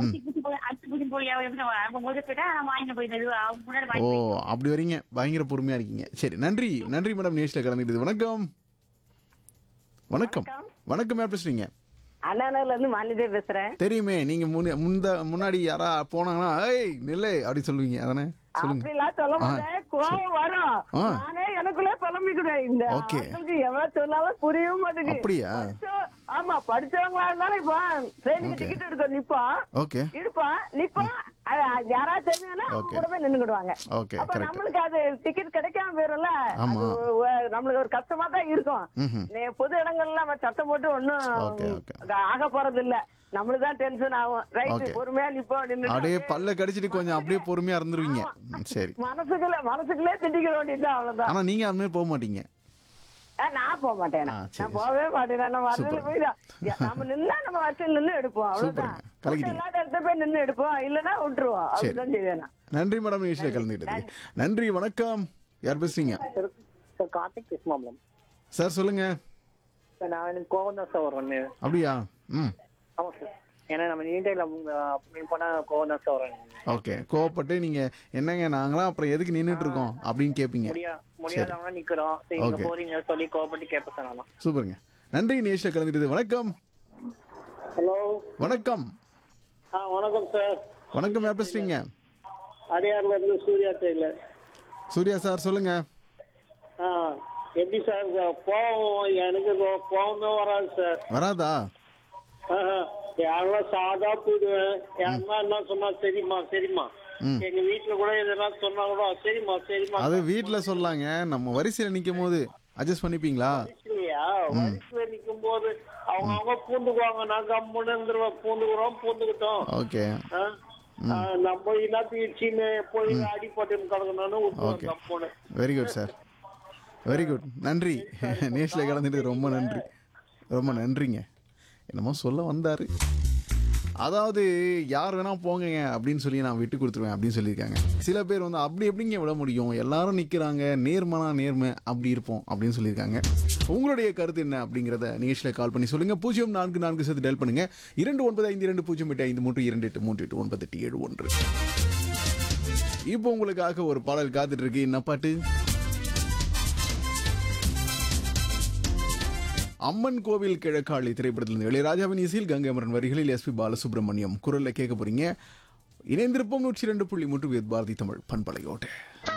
அரிசி பூச்சி போய் அரிசி பூச்சி போய் அவங்க முதல் போயிட்டா நான் வாங்கிட்டு போயிட்டு அவங்க முன்னாடி ஓ வாங்கி அப்படி வரீங்க பயங்கர பொறுமையா இருக்கீங்க சரி நன்றி நன்றி மேடம் நேஷ்ல கலந்துக்கிட்டது வணக்கம் வணக்கம் வணக்கம் யார் பேசுறீங்க அண்ணாநகர்ல இருந்து மாலிதே பேசுறேன் தெரியுமே நீங்க முன்ன- முந்த முன்னாடி யாரா போனாங்கன்னா ஏய் நில்லை அப்படி சொல்லுவீங்க அதானே சொல்லுங்க அப்படிலாம் சொல்ல மாட்டேன் கோவம் வரும் ஆ. நானே எனக்குள்ளே புலம்பிக்கிறேன் இந்த Okay. மக்களுக்கு எவ்வளவு சொன்னாலும் புரியவும் மாட்டேங்குது அப்படியா? படிச்ச- ஆமா படிச்சவங்களா இருந்தாலும் இப்போ ட்ரெயினுக்கு டிக்கெட் எடுக்க நிப்போம் ஓகே இருப்பான் நிப்போம் அது யாராவது தெரிஞ்சுன்னா அவங்க Okay. கூட போய் நின்னுக்கிடுவாங்க ஓகே அப்ப கரெக்ட் நம்மளுக்கு அது டிக்கெட் கிடைக்காம போயிரும்ல ஆமா. அது ஒ- நம்மளுக்கு ஒரு கஷ்டமா தான் இருக்கும் ம்ஹும். நீ பொது இடங்கள்ல நம்ம சத்தம் போட்டு ஒண்ணும் Okay, okay. ஆக போறது இல்ல நம்மளுக்கு தான் டென்ஷன் ஆகும் ரைட் Okay. பொறுமையா நிப்போம் நின்னு அப்படியே பல்ல கடிச்சிட்டு கொஞ்சம் அப்படியே பொறுமையா இருந்துருவீங்க ம், சரி மனசுக்குள்ள மனசுக்குள்ளே திட்டிக்க வேண்டியதுதான் அவ்வளவுதான் ஆனா நீங்க அது மாதிரி போக மாட்டீங்க ஆ, நான் போக மாட்டேன் ஆ, நான். சரி, நான் போகவே மாட்டேன் நம்ம வரல சூப்பர். போயிடும் நம்ம நின்னா நம்ம வரிசையில் நின்னு எடுப்போம் அவ்வளவுதான் சூப்பருங்க. கலக்கிட்டீங்க. இல்லாத இடத்துல போய் நின்னு எடுப்போம் இல்லன்னா விட்டுருவோம் சரி. அப்படிதான் செய்வேன் நான். நன்றி மேடம் நிகழ்ச்சியில் கலந்துக்கிட்டது நன்றி வணக்கம் யார் பேசுறீங்க சார் கார்த்திக் பேசுமா மேடம் சார் சொல்லுங்க சார் நான் எனக்கு கோவம் தான் சார் வரும் அப்படியா ம் ஆமாம் சார் ஏன்னா நம்ம நீண்டையில் அப்படின்னு போனால் கோவம் தான் சார் வரும் ஓகே கோவப்பட்டு நீங்க என்னங்க நாங்களாம் அப்புறம் எதுக்கு நின்னுட்டு இருக்கோம் அப்படின்னு கேட்பீங்க முடியா முடியாதவங்க நிக்கிறோம் சரி இங்க Okay. போறீங்க சொல்லி கோவப்பட்டு கேட்பேன் சார் நான் சூப்பருங்க நன்றி நேஷில் கலந்துக்கிட்டது வணக்கம் ஹலோ வணக்கம் ஆ வணக்கம் சார் வணக்கம் யார் பேசுறீங்க அடையாறுல இருந்து சூர்யா டெய்லர் சூர்யா சார் சொல்லுங்க ஆ எப்படி சார் கோவம் எனக்கு கோ- கோவமே வராது சார் வராதா யாருன்னா சாதா போயிடுவேன் யாருன்னா என்ன சொன்னா சரிம்மா சரிம்மா ம். எங்க வீட்டுல கூட எதனா சொன்னா கூட சரிம்மா சரிம்மா அது வீட்ல சொல்லாங்க நம்ம வரிசையில நிக்கும் போது அட்ஜஸ்ட் பண்ணிப்பீங்களா இல்லையா வயசுல நிக்கும் போது அவங்க அவங்க பூந்துக்குவாங்க நான் கம்முன்னு இருந்துருவேன் பூந்துக்குறோம் பூந்துக்கிட்டோம் ஓகே ஆ? ஆ, நம்ம எல்லாத்தையும் சீனு போய் அடிப்பட்டு கிடக்கணும்னு Okay. விட்டுருவோம் கம்முன்னு very good sir very good நன்றி நேஷில் கலந்துட்டு ரொம்ப நன்றி ரொம்ப நன்றிங்க என்னமோ சொல்ல வந்தாரு அதாவது யார் வேணா போங்கங்க அப்படின்னு சொல்லி நான் விட்டு கொடுத்துருவேன் அப்படின்னு சொல்லியிருக்காங்க சில பேர் வந்து அப்படி எப்படிங்க விட முடியும் எல்லாரும் நிற்கிறாங்க நேர்மனா நேர்மை அப்படி இருப்போம் அப்படின்னு சொல்லியிருக்காங்க உங்களுடைய கருத்து என்ன அப்படிங்கிறத நிகழ்ச்சியில் கால் பண்ணி சொல்லுங்க பூஜ்ஜியம் நான்கு நான்கு சேர்த்து டெல் பண்ணுங்க இரண்டு ஒன்பது ஐந்து இரண்டு பூஜ்ஜியம் எட்டு ஐந்து மூன்று இரண்டு எட்டு மூன்று எட்டு ஒன்பது எட்டு ஏழு ஒன்று இப்போ உங்களுக்காக ஒரு பாடல் காத்துட்டு இருக்கு என்ன பாட்டு அம்மன் கோவில் கிழக்காளி திரைப்படத்திலிருந்து இளையராஜாவின் இசையில் கங்கை அமரன் வரிகளில் எஸ்பி பாலசுப்ரமணியம் குரல்ல கேட்க போறீங்க இணைந்திருப்போம் நூற்றி இரண்டு புள்ளி மூன்று பாரதி தமிழ் பண்பலையோடு